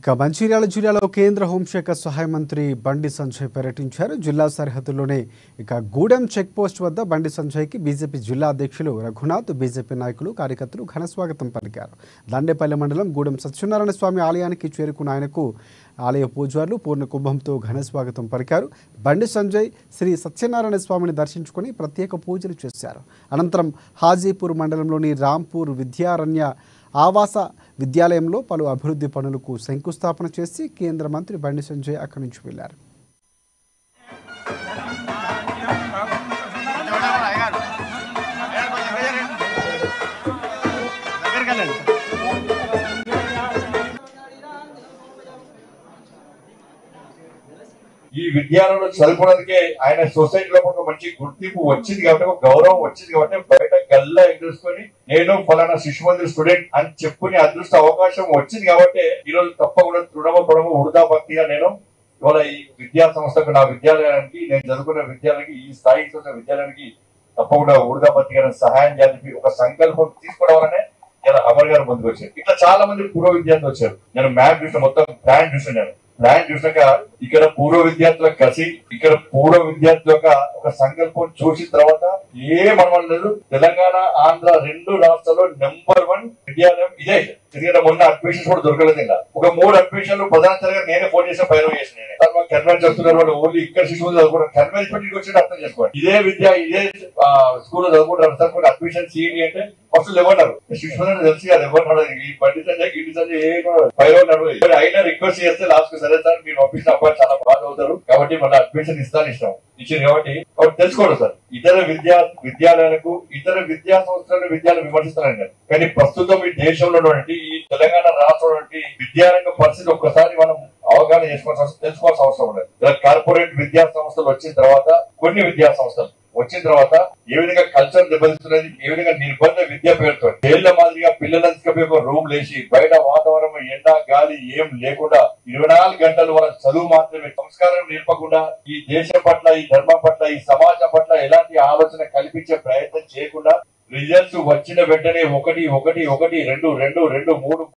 ఇక మంచిర్యాల జిల్లాలో కేంద్ర హోంశాఖ సహాయ మంత్రి బండి సంజయ్ పర్యటించారు జిల్లా సరిహద్దుల్లోనే ఇక గూడెం చెక్ పోస్ట్ వద్ద బండి సంజయ్కి బీజేపీ జిల్లా అధ్యక్షులు రఘునాథ్ బీజేపీ నాయకులు కార్యకర్తలు ఘన స్వాగతం పలికారు దండేపల్లి మండలం గూడెం సత్యనారాయణ స్వామి ఆలయానికి చేరుకున్న ఆయనకు ఆలయ పూజారులు పూర్ణ కుంభంతో ఘన స్వాగతం పలికారు బండి సంజయ్ శ్రీ సత్యనారాయణ స్వామిని దర్శించుకొని ప్రత్యేక పూజలు చేశారు అనంతరం హాజీపూర్ మండలంలోని రాంపూర్ విద్యారణ్య ఆవాస విద్యాలయంలో పలు అభివృద్ధి పనులకు శంకుస్థాపన చేసి కేంద్ర మంత్రి బండి సంజయ్ అక్కడి నుంచి వెళ్లారు ఈ విద్యాలయంలో చదువుకోవడానికే ఆయన సొసైటీలో ఒక మంచి గుర్తింపు వచ్చింది కాబట్టి ఒక గౌరవం వచ్చింది కాబట్టి బయట గల్లా ఎదుర్కొని నేను ఫలానా శిశు మందిర్ స్టూడెంట్ అని చెప్పుకునే అదృష్ట అవకాశం వచ్చింది కాబట్టి ఈ రోజు తప్పకుండా తృణమ పొడము ఉడతా భక్తిగా నేను ఇవాళ ఈ విద్యా సంస్థకు నా విద్యాలయానికి నేను చదువుకున్న విద్యాలయానికి ఈ స్థాయికి వచ్చిన విద్యాలయానికి తప్పకుండా ఉడతా భక్తిగా నేను సహాయం చేయాలని ఒక సంకల్పం తీసుకోవడం వల్లనే ఇలా అమర్ గారు ముందుకు వచ్చారు ఇట్లా చాలా మంది పూర్వ విద్యార్థులు వచ్చారు నేను మ్యాప్ చూసిన మొత్తం ప్లాన్ చూసాను నేను ప్లాన్ చూసాక ఇక్కడ పూర్వ విద్యార్థులకు కలిసి ఇక్కడ పూర్వ విద్యార్థుల యొక్క ఒక సంకల్పం చూసిన తర్వాత ఏ మనం లేదు తెలంగాణ ఆంధ్ర రెండు రాష్ట్రాల్లో నెంబర్ వన్ విద్యాలయం ఇదే ఎందుకంటే మొన్న అడ్మిషన్స్ కూడా దొరకలేదు ఇంకా ఒక మూడు అడ్మిషన్లు ప్రధానంగా నేనే ఫోన్ చేసిన పైన చేసిన నేనే తర్వాత మాకు కన్వెన్స్ చెప్తున్నారు వాళ్ళు ఓన్లీ ఇక్కడ శిశువులు చదువుకుంటారు కన్వెన్స్ పెట్టి వచ్చి అర్థం చేసుకోండి ఇదే విద్య ఇదే స్కూల్ చదువుకుంటారు సార్ కొన్ని అడ్మిషన్ సీఈడి అంటే ఫస్ట్ ఇవ్వన్నారు శిశువులు తెలిసి అది ఇవ్వన్నారు ఈ బండి సంజయ్ గిడ్డి సంజయ్ ఏ కూడా పైన ఉన్నారు ఇప్పుడు అయినా రిక్వెస్ట్ చేస్తే లాస్ట్ సరే సార్ మీరు పంపించిన అబ్బాయి చాలా బాగా అవుతారు కాబట్టి మళ్ళీ అడ్మిషన్ ఇస్తాను ఇష్టం ఇచ్చింది కాబట్టి కాబట్టి తెలుసుకోండి సార్ ఇతర విద్యా విద్యాలయాలకు ఇతర విద్యా సంస్థలను విద్యాలను విమర్శిస్తారండి కానీ ప్రస్తుతం ఈ దేశంలో ఉన్నటువంటి ఈ తెలంగాణ రాష్ట్రంలో ఉన్నటువంటి విద్యారంగ పరిస్థితి ఒక్కసారి మనం అవగాహన చేసుకోవాల్సిన అవసరం- తెలుసుకోవాల్సిన అవసరం ఉండదు ఇలా కార్పొరేట్ విద్యా సంస్థలు వచ్చిన తర్వాత కొన్ని విద్యా సంస్థలు వచ్చిన తర్వాత ఏ విధంగా కల్చర్ దెబ్బతిస్తున్నది ఏ విధంగా నిర్బంధ విద్య పేరుతో ఏళ్ల మాదిరిగా పిల్లలంతకపోయి ఒక రూమ్ లేచి బయట వాతావరణం ఎండ గాలి ఏం లేకుండా ఇరవై నాలుగు గంటలు వాళ్ళ చదువు మాత్రమే సంస్కారం నేర్పకుండా ఈ దేశం పట్ల ఈ ధర్మం పట్ల ఈ సమాజం పట్ల ఎలాంటి ఆలోచన కల్పించే ప్రయత్నం చేయకుండా రిజల్ట్స్ వచ్చిన వెంటనే ఒకటి ఒకటి ఒకటి రెండు రెండు రెండు మూడు